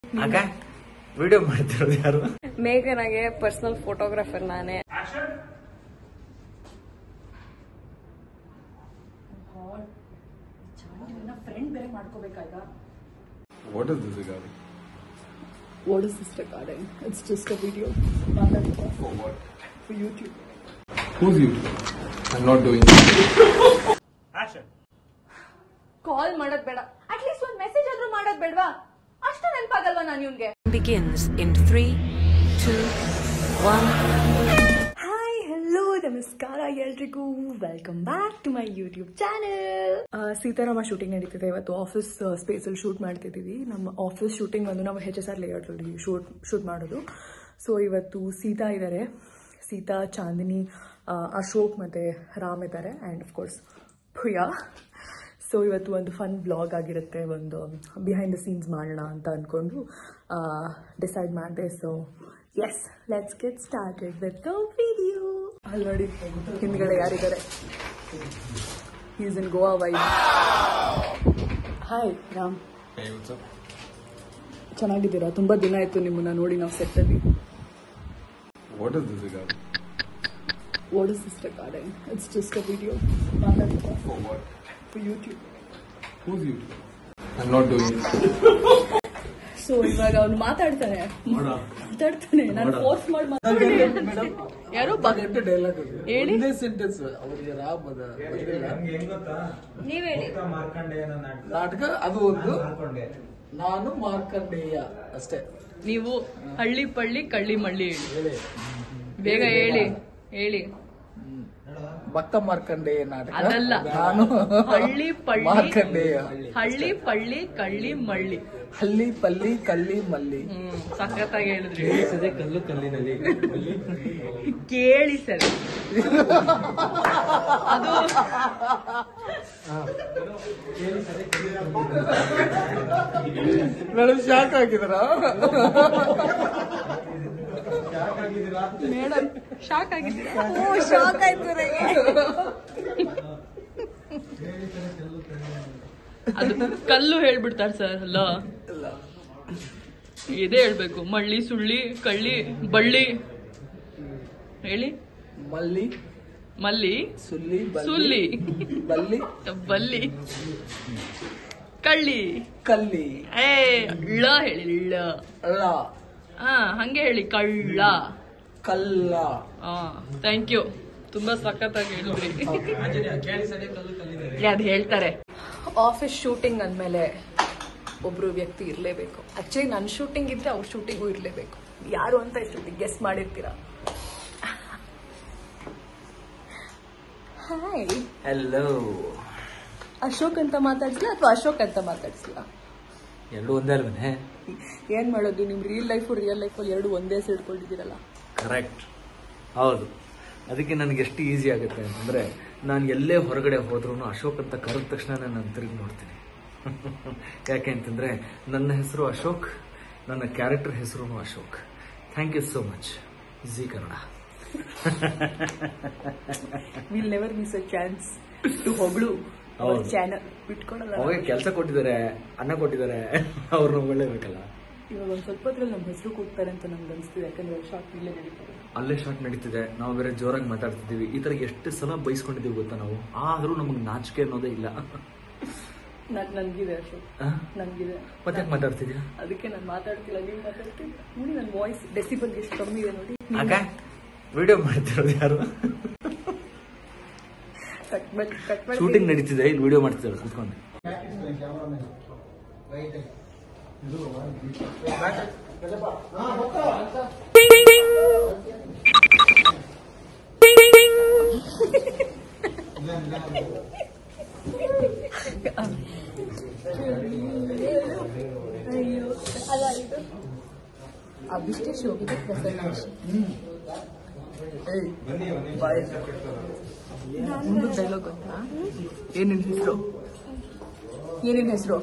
ಆಗ ವಿಡಿಯೋ ಮಾಡ್ತಿರೋದು ಯಾರು ಮೇಘನಾಗೆ ಪರ್ಸನಲ್ ಫೋಟೋಗ್ರಾಫರ್ ನಾನೇ ಫ್ರೆಂಡ್ ಬೇರೆ ಮಾಡ್ಕೋಬೇಕಾಗ What is this regarding? What is this recording it's just a video For what? For YouTube Who's you? I'm not doing call ಮಾಡೋದ್ ಬೇಡ ಅಟ್ಲೀಸ್ಟ್ ಒಂದ್ ಮೆಸೇಜ್ ಆದ್ರೂ ಮಾಡೋದ್ ಬೇಡವಾ ಅಷ್ಟು ನೆನಪಾಗಲ್ವಾ ನಾನು ಇವ್ನ್ಗೆ begins in three, two, one. Hi hello ನಮಸ್ಕಾರ ಎಲ್ರಿಗೂ welcome back to my YouTube channel Seetharama shooting ನಡೀತಿದೆ ಇವತ್ತು ಆಫೀಸ್ ಸ್ಪೇಸ್ ಅಲ್ಲಿ ಶೂಟ್ ಮಾಡ್ತಿದ್ದೀವಿ ನಮ್ಮ ಆಫೀಸ್ ಶೂಟಿಂಗ್ ಬಂದು ನಾವು ಹೆಚ್ ಎಸ್ ಆರ್ ಲೇಔಟ್ ಅಲ್ಲಿ ಶೂಟ್ ಶೂಟ್ ಮಾಡೋದು ಸೊ ಇವತ್ತು ಸೀತಾ ಇದ್ದಾರೆ ಸೀತಾ ಚಾಂದಿನಿ ಆ, ಅಶೋಕ್ ಮತ್ತೆ ರಾಮ್ ಇದ್ದಾರೆ and of course Priya so ಇವತ್ತು ಒಂದು ಫನ್ ಬ್ಲಾಗ್ ಆಗಿರುತ್ತೆ ಒಂದು ಬಿಹೈಂಡ್ ದ ಸೀನ್ಸ್ ಮಾಡೋಣ ಅಂತ ಅಂದ್ಕೊಂಡು ಡಿಸೈಡ್ ಮಾಡಿದೆ so yes let's get started with the video ಅಲ್ಲಿ ನೋಡಿ ಹಿಂದ್ಗಡೆ ಯಾರಿದ್ದಾರೆ is in Goa why hi Ram Hey, what's up? ಚೆನ್ನಾಗಿದ್ದೀರಾ ತುಂಬ ದಿನ ಆಯಿತು ನಿಮ್ಮನ್ನ ನೋಡಿ ನಾವು ಸೆಟ್ಟಲ್ಲಿ What is this regarding? What is this recording it's just a video For what? For YouTube Who's you? I'm not doing so ಇವಾಗ ಅವ್ನು ಮಾತಾಡ್ತಾನೆ ಮಾತಾಡ್ತಾನೆ ನಾನು ಫೋರ್ಸ್ ಮಾಡಿ ಮಾತಾಡ್ತೀನಿ ಯಾರೋ ಹೇಳಿ ಸೆಂಟೆನ್ಸ್ ಅವರಿಗೆ ರಾಮ್ ಅದ ನೀವ್ ಹೇಳಿ ನಾಟಕ ಅದು ಒಂದು ನಾನು ಮಾರ್ಕಂಡೇಯ ಅಷ್ಟೇ ನೀವು ಹಳ್ಳಿ ಪಳ್ಳಿ ಕಳ್ಳಿ ಮಳ್ಳಿ ಹೇಳಿ ಬೇಗ ಹೇಳಿ ಹೇಳಿ ಭಕ್ತ ಮಾರ್ಕಂಡೇಯ ನಾಟಕ ಅದಲ್ಲ. ನಾನು ಹಳ್ಳಿ ಪಳ್ಳಿ ಮಾರ್ಕಂಡೇಯ ಹಳ್ಳಿ ಪಳ್ಳಿ ಕಳ್ಳಿ ಮಳ್ಳಿ ಹಳ್ಳಿ ಪಲ್ಲಿ ಕಳ್ಳಿ ಮಲ್ಲಿ ಹ್ಮ್ ಸಖತ್ತಾಗಿ ಹೇಳಿದ್ರಿ ಕಲ್ಲು ಕಲ್ಲಿನಲ್ಲಿ ಕೇಳಿ ಸರ್ ಅದು ಮೇಡಮ್ ಶಾಕ್ ಆಗಿದಾರ ಮೇಡಮ್ ಶಾಕ್ ಆಗಿದ್ದೀರಾ ಓ ಶಾಕ್ ಆಯ್ತು ನನಗೆ ಅದು ಕಲ್ಲು ಹೇಳ್ಬಿಡ್ತಾರೆ ಸರ್ ಅಲ್ಲ ಇದೇ ಹೇಳ್ಬೇಕು ಮಳ್ಳಿ ಸುಳ್ಳಿ ಕಳ್ಳಿ ಬಳ್ಳಿ ಹೇಳಿ ಮಲ್ಲಿ ಮಲ್ಲಿ ಸುಲ್ಲಿ ಬಲ್ಲಿ, ಸುಲ್ಲಿ ಬಲ್ಲಿ ಬಲ್ಲಿ ಕಳ್ಳಿ ಕಲ್ಲಿ ಏ ಳ ಹೇಳಿ ಳ ಅಲ್ಲ ಹಾ ಹಂಗೆ ಹೇಳಿ ಕಳ್ಳ ಕಲ್ಲ ಹಾ ಥ್ಯಾಂಕ್ ಯು ತುಂಬಾ ಸಖತ್ತಾಗಿ ಹೇಳಿದ್ರಿ ಅದ್ ಹೇಳ್ತಾರೆ ಆಫೀಸ್ ಶೂಟಿಂಗ್ ಅಂದ್ಮೇಲೆ ಒಬ್ರು ವ್ಯಕ್ತಿ ಇರಲೇಬೇಕು ಆಕ್ಚುಲಿ ನನ್ನ ಶೂಟಿಂಗ್ ಇದ್ರೆ ಅವ್ರ ಶೂಟಿಂಗು ಇರಲೇಬೇಕು ಯಾರು ಅಂತ ಇಷ್ಟೊತ್ತಿಗೆ ಗೆಸ್ ಮಾಡಿರ್ತೀರಾ ಹಾಯ್ ಹಲೋ ಅಶೋಕ್ ಅಂತ ಮಾತಾಡ್ಸ್ಲಾ ಅಥವಾ ಅಶೋಕ್ ಅಂತ ಮಾತಾಡ್ಸ್ಲಾ ಎರಡು ಒಂದೇ ಅಲ್ವೇ ಏನ್ ಮಾಡೋದು ನಿಮ್ ರಿಯಲ್ ಲೈಫು ರಿಯಲ್ ಲೈಫಲ್ಲಿ ಎರಡು ಒಂದೇ ಸೇರ್ಕೊಂಡಿದ್ದೀರಲ್ಲ ಕರೆಕ್ಟ್ ಹೌದು ಅದಕ್ಕೆ ನನಗೆ ಎಷ್ಟು ಈಸಿ ಆಗುತ್ತೆ ಅಂತಂದ್ರೆ ನಾನು ಎಲ್ಲೇ ಹೊರಗಡೆ ಹೋದ್ರೂ ಅಶೋಕ್ ಅಂತ ಕರೆದ ತಕ್ಷಣ ನಾನು ತಿರುಗಿ ನೋಡ್ತೀನಿ ಯಾಕೆ ಅಂತಂದ್ರೆ ನನ್ನ ಹೆಸರು ಅಶೋಕ್ ನನ್ನ ಕ್ಯಾರೆಕ್ಟರ್ ಹೆಸರು Ashok thank you so much Zee Kannada will never miss a chance to ಹೊಗಳು ಅವರ್ ಹೌದು. ಚಾನಲ್ ಬಿಟ್ಕೊಡಲ್ಲ ಅವಾಗ ಕೆಲಸ ಕೊಟ್ಟಿದ್ದಾರೆ ಅನ್ನ ಕೊಟ್ಟಿದ್ದಾರೆ ಅವ್ರನ್ನ ಒಳ್ಳೇಬೇಕಲ್ಲ ಇವಾಗ ಒಂದ್ ಸ್ವಲ್ಪ ಹೊತ್ತಲ್ಲಿ ನಮ್ಮ ಹೆಸರು ಕೂಗ್ತಾರೆ ಅಂತ ನಮ್ಗೆ ಅನಿಸ್ತಿದೆ ಯಾಕಂದ್ರೆ ಶಾರ್ಟ್ ಇಲ್ಲೇ ನಡೀತಾರೆ ಅಲ್ಲೇ ಶಾರ್ಟ್ ನಡೀತಿದೆ ನಾವು ಬೇರೆ ಜೋರಾಗಿ ಮಾತಾಡ್ತಿದ್ದೀವಿ ಈ ತರ ಎಷ್ಟು ಸಲ ಬೈಸ್ಕೊಂಡಿದ್ದೀವಿ ಗೊತ್ತಾ ನಾವು ಆದ್ರೂ ನಮಗೆ ನಾಚಿಕೆ ಅನ್ನೋದೇ ಇಲ್ಲ ನನ್ ನನ್ಗಿದೆ ಅಶೋಕ್ ಆ? ನನ್ಗಿದೆ ಮತ್ತೆ ಮಾತಾಡ್ತಿದ್ಯಾ ಅದಕ್ಕೆ ನಾನು ಮಾತಾಡ್ತಿಲ್ಲ ನೀವು ಮಾತಾಡ್ತೀನಿ ನೋಡಿ ನನ್ನ ವಾಯ್ಸ್ ಡೆಸಿಬಲ್ ಎಷ್ಟು ಕಮ್ಮಿ ಇದೆ ನೋಡಿ ಆಗ ವಿಡಿಯೋ ಮಾಡ್ತಿರೋದು ಯಾರು ಕಟ್ ಮಾಡಿ ಕಟ್ ಮಾಡಿ ಶೂಟಿಂಗ್ ನಡೀತಿದೆ ಇಲ್ಲಿ ವಿಡಿಯೋ ಮಾಡ್ತಿದ್ದಾರೆ ಕುತ್ಕೊಂಡು ಅಯ್ಯೋ ಅಲ್ಲ ಇದು ಅಭಿಷ್ಟೇ ಶೋಭಿತ ಪ್ರಸನ್ನ ಒಂದು ಡೈಲಾಗ್ ಗೊತ್ತಾ ಏನೇನ್ ಹೆಸರು ಏನೇನ್ ಹೆಸರು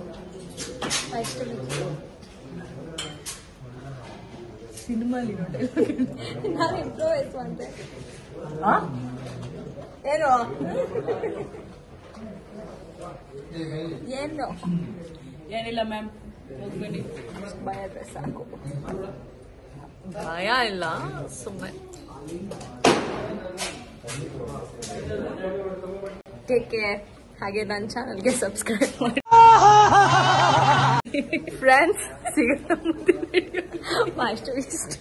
ಸಿನಿಮಾಲಿರೋ ಡೈಲಾಗ್ ನಾನು ಇಂಪ್ರೂವೈಸ್ ಮಾಡಿದೆ ಆ ಏನು ಏನು ಏನಿಲ್ಲ ಮ್ಯಾಮ್ ಹೋಗ್ಬೇಡಿ ಭಯ ಆದ್ರೆ ಸಾಕು ಭಯ ಇಲ್ಲ ಸುಮ್ಮನೆ ಟೇಕ್ ಕೇರ್ ಹಾಗೆ ನನ್ನ ಚಾನಲ್ಗೆ ಸಬ್ಸ್ಕ್ರೈಬ್ ಮಾಡಿ ಫ್ರೆಂಡ್ಸ್ ಸಿಗೋಣ ಮುಂದಿನ video. ಅಷ್ಟು ಇಷ್ಟು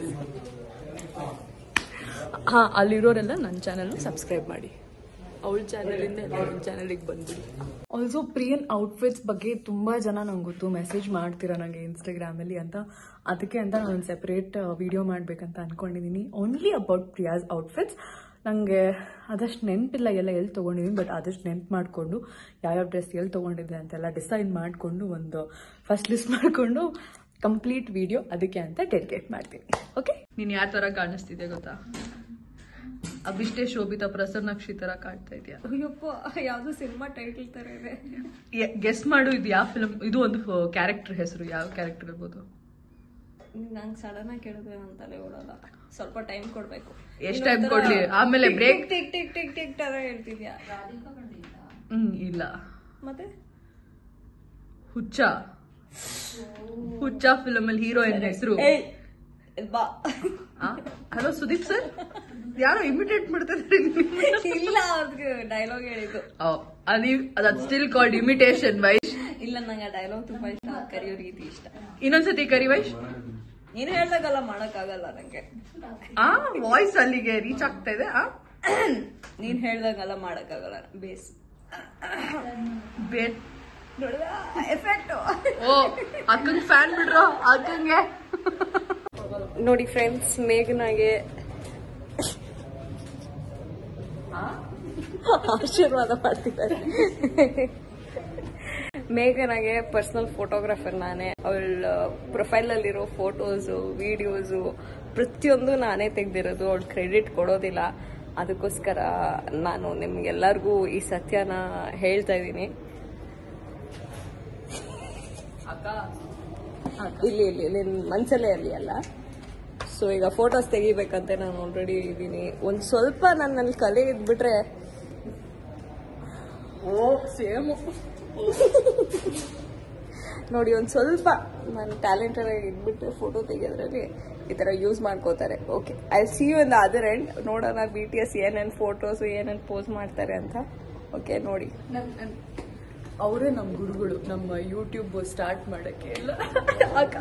ಹಾ ಅಲ್ಲಿರೋರೆಲ್ಲ ನನ್ನ ಚಾನಲ್ನ ಸಬ್ಸ್ಕ್ರೈಬ್ ಮಾಡಿ ಅವಳ ಚಾನಲಿಂದ ಎಲ್ಲ ನನ್ನ ಚಾನಲಿಗೆ ಬಂದ್ಬಿಡಿ ಆಲ್ಸೋ ಪ್ರಿಯನ್ ಔಟ್ಫಿಟ್ಸ್ ಬಗ್ಗೆ ತುಂಬಾ ಜನ ನಂಗೆ ಗೊತ್ತು ಮೆಸೇಜ್ ಮಾಡ್ತೀರಾ ನನಗೆ ಇನ್ಸ್ಟಾಗ್ರಾಮಲ್ಲಿ ಅಂತ ಅದಕ್ಕೆ ಅಂತ ನಾನು ಸೆಪರೇಟ್ ವಿಡಿಯೋ ಮಾಡ್ಬೇಕಂತ ಅನ್ಕೊಂಡಿದ್ದೀನಿ ಓನ್ಲಿ ಅಬೌಟ್ ಪ್ರಿಯಾಸ್ ಔಟ್ಫಿಟ್ಸ್ ನನಗೆ ಅದಷ್ಟು ನೆನಪಿಲ್ಲ ಎಲ್ಲ ಎಲ್ಲಿ ತೊಗೊಂಡಿದ್ದೀನಿ ಬಟ್ ಆದಷ್ಟು ನೆನ್ಪು ಮಾಡಿಕೊಂಡು ಯಾವ್ಯಾವ ಡ್ರೆಸ್ ಎಲ್ಲಿ ತೊಗೊಂಡಿದ್ದೆ ಅಂತೆಲ್ಲ ಡಿಸೈಡ್ ಮಾಡಿಕೊಂಡು ಒಂದು ಫಸ್ಟ್ ಲಿಸ್ಟ್ ಮಾಡಿಕೊಂಡು ಕಂಪ್ಲೀಟ್ ವಿಡಿಯೋ ಅದಕ್ಕೆ ಅಂತ ಡೆಡಿಕೇಟ್ ಮಾಡ್ತೀನಿ ಓಕೆ ನೀನು ಯಾವ ಥರ ಕಾಣಿಸ್ತಿದೆ ಗೊತ್ತಾ ಅಭಿಷ್ಟೇ ಶೋಭಿತಾ ಪ್ರಸನ್ನಕ್ಷಿ ಥರ ಕಾಣ್ತಾ ಇದೆಯಾ ಅಯ್ಯಪ್ಪ ಯಾವ್ದು ಸಿನಿಮಾ ಟೈಟಲ್ ತರ ಇದೆ ಗೆಸ್ ಮಾಡು ಇದು ಯಾವ ಫಿಲಮ್ ಇದು ಒಂದು ಕ್ಯಾರೆಕ್ಟರ್ ಹೆಸರು ಯಾವ ಕ್ಯಾರೆಕ್ಟರ್ ಇರ್ಬೋದು ನಂಗೆ ಸಡನ್ ಆಗಿ ಕೇಳಿದ್ರೆ ನನ್ನ ತಲೆ ಓಡಲ್ಲ ಸ್ವಲ್ಪ ಟೈಮ್ ಕೊಡ್ಬೇಕು ಎಷ್ಟ್ time ಕೊಡ್ಲಿ? ಆಮೇಲೆ break- tick tick tick tick ತರ ಹೇಳ್ತಿದ್ಯಾ ಹ್ಮ್ ಇಲ್ಲ ಮತ್ತೆ ಹುಚ್ಚ ಹುಚ್ಚ ಫಿಲಮ್ ಅಲ್ಲಿ ಹೀರೋಯಿನ್ ಹೆಸರು ಏಯ್ ಬಾ ಹಲೋ ಸುದೀಪ್ ಸರ್ ಯಾರೋ ಇಮಿಟೇಟ್ ಮಾಡ್ತಾರೆ ಇಲ್ಲ ಅವ್ರಿಗೆ ಡೈಲಾಗ್ ಹೇಳಿದ್ದು ಅದು ಸ್ಟಿಲ್ ಕಾಲ್ಡ್ ಇಮಿಟೇಷನ್ ವೈಶ್ ಇಲ್ಲ ನಂಗೆ ಆ ಡೈಲಾಗ್ ತುಂಬಾ ಇಷ್ಟ ಅದ್ ಕರೆಯೋ ರೀತಿ ಇಷ್ಟ ಇನ್ನೊಂದ್ಸತಿ ಕರಿ ವೈಶ್ ನೀನ್ ಹೇಳ್ದಾಗಲ್ಲ ಮಾಡಕ್ಕಾಗಲ್ಲ ನಂಗೆ ಆ ವಾಯ್ಸ್ ಅಲ್ಲಿಗೆ ರೀಚ್ ಆಗ್ತಾ ಇದೆ ಆ ನೀನ್ ಹೇಳ್ದಾಗಲ್ಲ ಮಾಡಕ್ಕಾಗಲ್ಲ ಬೇಸ್ ಬೇಟ್ ನೋಡಿದ ಎಫೆಕ್ಟ್ ಓ ಅಕ್ಕಂಗ್ ಫ್ಯಾನ್ ಬಿಡ್ರೋ ಅಕ್ಕಂಗೆ ನೋಡಿ ಫ್ರೆಂಡ್ಸ್ ಮೇಘನಾಗೆ ಆಶೀರ್ವಾದ ಮಾಡ್ತಿದ್ದಾರೆ ಮೇಘನಾಗೆ ಪರ್ಸನಲ್ ಫೋಟೋಗ್ರಾಫರ್ ನಾನೇ ಅವಳ ಪ್ರೊಫೈಲ್ ಅಲ್ಲಿರೋ ಫೋಟೋಸು ವಿಡಿಯೋಸು ಪ್ರತಿಯೊಂದು ನಾನೇ ತೆಗ್ದಿರೋದು ಅವಳು ಕ್ರೆಡಿಟ್ ಕೊಡೋದಿಲ್ಲ ಅದಕ್ಕೋಸ್ಕರ ನಾನು ನಿಮ್ಗೆಲ್ಲರಿಗೂ ಈ ಸತ್ಯನ ಹೇಳ್ತಾ ಇದ್ದೀನಿ ಇಲ್ಲಿ ಇಲ್ಲಿ ನಿನ್ ಮನ್ಸಲ್ಲೇ ಇರಲಿ ಅಲ್ಲ ಸೊ ಈಗ ಫೋಟೋಸ್ ತೆಗಿಬೇಕಂತೆ ನಾನು ಆಲ್ರೆಡಿ ಇದ್ದೀನಿ ಒಂದ್ ಸ್ವಲ್ಪ ನನ್ನಲ್ಲಿ ಕಲೆ ಇದ್ಬಿಟ್ರೆ ಓ ಸೇಮ್ ನೋಡಿ ಒಂದ್ ಸ್ವಲ್ಪ ನನ್ನ ಟ್ಯಾಲೆಂಟೆಡ್ ಆಗಿ ಇದ್ಬಿಟ್ರೆ ಫೋಟೋ ತೆಗಿಯೋದ್ರಲ್ಲಿ ಈ ತರ ಯೂಸ್ ಮಾಡ್ಕೋತಾರೆ okay I see you in the other end ನೋಡೋಣ ಬಿ ಟಿ ಎಸ್ ಏನೇನು ಫೋಟೋಸ್ ಏನೇನು ಪೋಸ್ ಮಾಡ್ತಾರೆ ಅಂತ ಓಕೆ ನೋಡಿ ಅವರೇ ನಮ್ಮ ಗುರುಗಳು ನಮ್ಮ ಯೂಟ್ಯೂಬ್ ಸ್ಟಾರ್ಟ್ ಮಾಡಕ್ಕೆ ಎಲ್ಲ ಅಕ್ಕ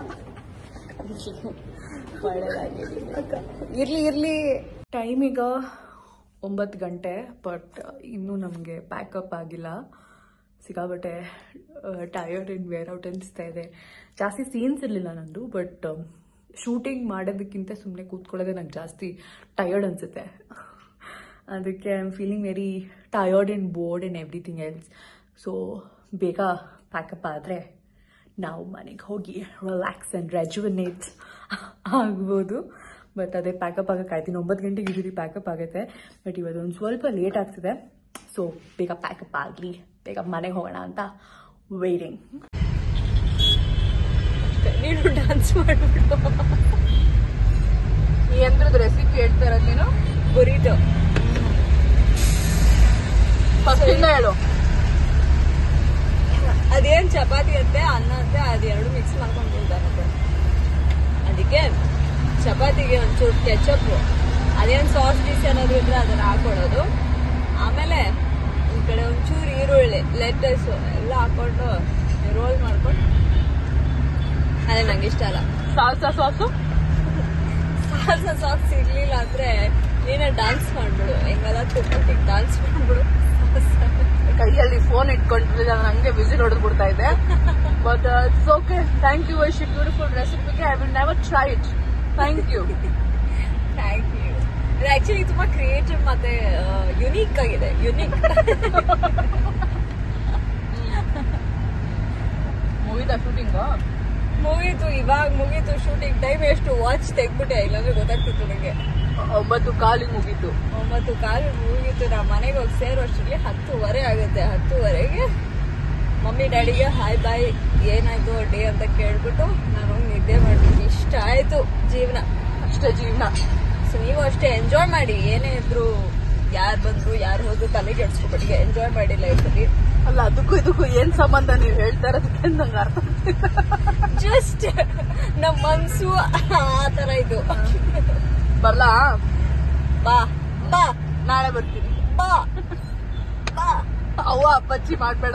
ಒಳ್ಳೆದಾಗಿರ್ಲಿ ಇರ್ಲಿ ಇರ್ಲಿ ಟೈಮ್ ಈಗ ಒಂಬತ್ತು ಗಂಟೆ ಬಟ್ ಇನ್ನೂ ನಮಗೆ ಪ್ಯಾಕಪ್ ಆಗಿಲ್ಲ ಸಿಕ್ಕಾಬಟ್ಟೆ ಟಯರ್ಡ್ ಇನ್ ವೇರ್ ಔಟ್ ಅನಿಸ್ತಾ ಇದೆ ಜಾಸ್ತಿ ಸೀನ್ಸ್ ಇರಲಿಲ್ಲ ನಂದು ಬಟ್ ಶೂಟಿಂಗ್ ಮಾಡೋದಕ್ಕಿಂತ ಸುಮ್ಮನೆ ಕೂತ್ಕೊಳ್ಳೋದೇ ನಂಗೆ ಜಾಸ್ತಿ ಟಯರ್ಡ್ ಅನಿಸುತ್ತೆ ಅದಕ್ಕೆ I am feeling very tired and bored and everything else so ಬೇಗ ಪ್ಯಾಕಪ್ ಆದರೆ ನಾವು ಮನೆಗೆ ಹೋಗಿ ರಿಲ್ಯಾಕ್ಸ್ ಆ್ಯಂಡ್ ರೆಜುವನೇಟ್ ಆಗ್ಬೋದು ಬಟ್ ಅದೇ ಪ್ಯಾಕಪ್ ಆಗಕ್ಕೆ ಕಾಯ್ತೀನಿ ಒಂಬತ್ತು ಗಂಟೆಗೆ ಯೂಶಲಿ ಪ್ಯಾಕಪ್ ಆಗುತ್ತೆ ಬಟ್ ಇವತ್ತು ಒಂದು ಸ್ವಲ್ಪ ಲೇಟ್ ಆಗ್ತಿದೆ ಸೊ ಬೇಗ ಪ್ಯಾಕಪ್ ಆಗಲಿ ಬೇಗ ಮನೆಗೆ ಹೋಗೋಣ ಅಂತ ವೇಟಿಂಗ್ ನೀನು ಡ್ಯಾನ್ಸ್ ಮಾಡ್ಬಿಟ್ಟು ಈ ಯಂತ್ರದ ರೆಸಿಪಿ ಹೇಳ್ತಾ ಇರೋದು ನೀನು ಬರೀತು ಫಸ್ಟಿಂದ ಹೇಳು ಅದೇನ್ ಚಪಾತಿ ಅಂತೆ ಅನ್ನ ಅಂತೆ ಅದೆರಡು ಮಿಕ್ಸ್ ಮಾಡ್ಕೊಂಡು ತಿಂತಾರಂತೆ ಅದಕ್ಕೆ ಚಪಾತಿಗೆ ಒಂಚೂರು ಕೆಚಪ್ ಅದೇನ್ ಸಾಸ್ ಡಿಶ್ ಏನಾದ್ರು ಇದ್ರೆ ಅದನ್ನ ಹಾಕೊಳ್ಳೋದು ಆಮೇಲೆ ಈ ಕಡೆ ಒಂಚೂರು ಈರುಳ್ಳಿ ಲೆಟಸ್ ಎಲ್ಲ ಹಾಕೊಂಡು ರೋಲ್ ಮಾಡ್ಕೊಂಡು ಅದೇ ನಂಗೆ ಇಷ್ಟ ಅಲ್ಲ ಸಾಲ್ಸಾ ಸಾಸು ಸಾಸ ಸಾಸ್ ಸಿಗ್ಲಿಲ್ಲ ಅಂದ್ರೆ ನೀನೇ ಡಾನ್ಸ್ ಮಾಡ್ಬಿಡು ಹೆಂಗಲ್ಲ ತುಪ್ಪಟ್ಟಿಗೆ ಡಾನ್ಸ್ ಮಾಡ್ಬಿಡು ಕೈಯಲ್ಲಿ ಫೋನ್ ಇಟ್ಕೊಂಡಿದ್ರೆ ನಾನು ಹಂಗೆ ವಿಸಿಲ್ ಹೊಡೆದು ಬಿಡ್ತಾ ಇದ್ದೆ but it's okay thank you ವೈಶಿ ಬ್ಯೂಟಿಫುಲ್ ರೆಸಿಪಿಗೆ I will never try it thank you thank you ಇದು ಆಕ್ಚುಲಿ ತುಂಬಾ ಕ್ರಿಯೇಟಿವ್ ಮತ್ತೆ ಯುನೀಕ್ ಆಗಿದೆ ಯುನೀಕ್ ಮೂವಿದ ಶೂಟಿಂಗ್ ಮುಗೀತು ಇವಾಗ ಮುಗೀತು ಶೂಟಿಂಗ್ ಟೈಮ್ ಎಷ್ಟು ವಾಚ್ ತೆಗ್ಬಿಟ್ಟೆ ಇಲ್ಲಾಂದ್ರೆ ಗೊತ್ತಾಗ್ತಿತ್ತು ನನಗೆ ಒಂಬತ್ತು ಕಾಲಿಗೆ ಮುಗೀತು ಒಂಬತ್ತು ಕಾಲು ಮುಗೀತು ನಾ ಮನೆಗೆ ಹೋಗಿ ಸೇರೋ ಅಷ್ಟರಲ್ಲಿ ಹತ್ತುವರೆ ಆಗುತ್ತೆ ಹತ್ತುವರೆಗೆ ಮಮ್ಮಿ ಡ್ಯಾಡಿಗೆ ಹಾಯ್ ಬಾಯ್ ಏನಾಯ್ತು ಡೇ ಅಂತ ಕೇಳ್ಬಿಟ್ಟು ನಾನು ಹೋಗಿ ನಿದ್ದೆ ಮಾಡ್ತೀನಿ ಇಷ್ಟ ಆಯ್ತು ಜೀವನ ಅಷ್ಟೇ ಜೀವನ ಸೊ ನೀವು ಅಷ್ಟೇ ಎಂಜಾಯ್ ಮಾಡಿ ಏನೇ ಇದ್ರು ಯಾರು ಬಂದ್ರು ಯಾರು ಹೋದ್ರು ತಲೆ ಕೆಡ್ಸ್ಕೊಬಿಟ್ಟಿಗೆ ಎಂಜಾಯ್ ಮಾಡಿ ಲೈಫಲ್ಲಿ ಅಲ್ಲ ಅದಕ್ಕೂ ಇದಕ್ಕೂ ಏನ್ ಸಂಬಂಧ ನೀವು ಹೇಳ್ತಾ ಇರೋದಕ್ಕೆ ನಂಗೆ ಅರ್ಥ ಜಸ್ಟ್ ನಮ್ಮ ಮನ್ಸು ಆ ತರ ಇದು ಬರ್ಲಾ ಬಾ ಬಾ ನಾಳೆ ಬರ್ತೀನಿ ಬಾ ಬಾ ಅವ್ವ ಅಪ್ಪಚ್ಚಿ ಮಾಡ್ಬೇಡ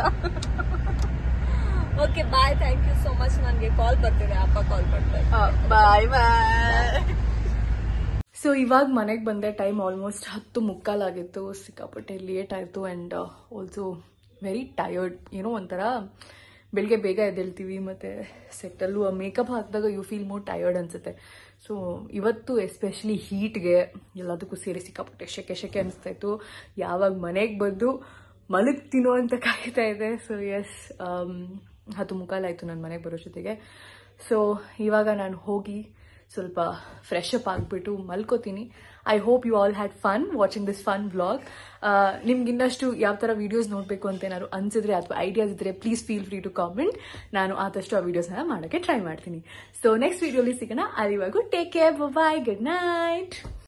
okay bye thank you so much ನನಗೆ ಕಾಲ್ ಬರ್ತಿದೆ ಅಪ್ಪ ಕಾಲ್ ಬರ್ತಾರೆ ಬಾಯ್ ಬಾಯ್ ಸೊ ಇವಾಗ ಮನೆಗೆ ಬಂದೆ ಟೈಮ್ ಆಲ್ಮೋಸ್ಟ್ ಹತ್ತು ಮುಕ್ಕಾಲಾಗಿತ್ತು ಸಿಕ್ಕಾಪಟ್ಟೆ ಲೇಟ್ ಆಯಿತು ಆ್ಯಂಡ್ ಆಲ್ಸೋ ವೆರಿ ಟಯರ್ಡ್ ಏನೋ ಒಂಥರ ಬೆಳಿಗ್ಗೆ ಬೇಗ ಎದ್ದೇಳ್ತೀವಿ ಮತ್ತು ಸೆಟ್ಟಲ್ಲೂ ಮೇಕಪ್ ಹಾಕಿದಾಗ ಯು ಫೀಲ್ ಮೋರ್ ಟಯರ್ಡ್ ಅನಿಸುತ್ತೆ ಸೊ ಇವತ್ತು ಎಸ್ಪೆಷಲಿ ಹೀಟ್ಗೆ ಎಲ್ಲದಕ್ಕೂ ಸೇರಿ ಸಿಕ್ಕಾಪಟ್ಟೆ ಶೆಕೆ ಶೆಕೆ ಅನಿಸ್ತಾ ಇತ್ತು ಯಾವಾಗ ಮನೆಗೆ ಬಂದು ಮಲಗ್ತೀನೋ ಅಂತ ಕಾಯ್ತಾ ಇದೆ ಸೊ ಎಸ್ ಹತ್ತು ಮುಕ್ಕಾಲಾಯಿತು ನನ್ನ ಮನೆಗೆ ಬರೋ ಜೊತೆಗೆ ಸೊ ಇವಾಗ ನಾನು ಹೋಗಿ ಸ್ವಲ್ಪ ಫ್ರೆಶ್ ಅಪ್ ಆಗಿಬಿಟ್ಟು ಮಲ್ಕೋತೀನಿ I hope you all had fun watching this fun vlog ನಿಮ್ಗೆ ಇನ್ನಷ್ಟು ಯಾವ ಥರ ವೀಡಿಯೋಸ್ ನೋಡಬೇಕು ಅಂತ ಏನಾದ್ರು ಅನ್ಸಿದ್ರೆ ಅಥವಾ ಐಡಿಯಾಸ್ ಇದ್ರೆ please feel free to comment ನಾನು ಆದಷ್ಟು ಆ ವೀಡಿಯೋಸ್ನ ಮಾಡೋಕ್ಕೆ ಟ್ರೈ ಮಾಡ್ತೀನಿ ಸೊ ನೆಕ್ಸ್ಟ್ ವೀಡಿಯೋಲಿ ಸಿಗೋಣ ಅಲ್ಲಿವರೆಗೂ take care bye good night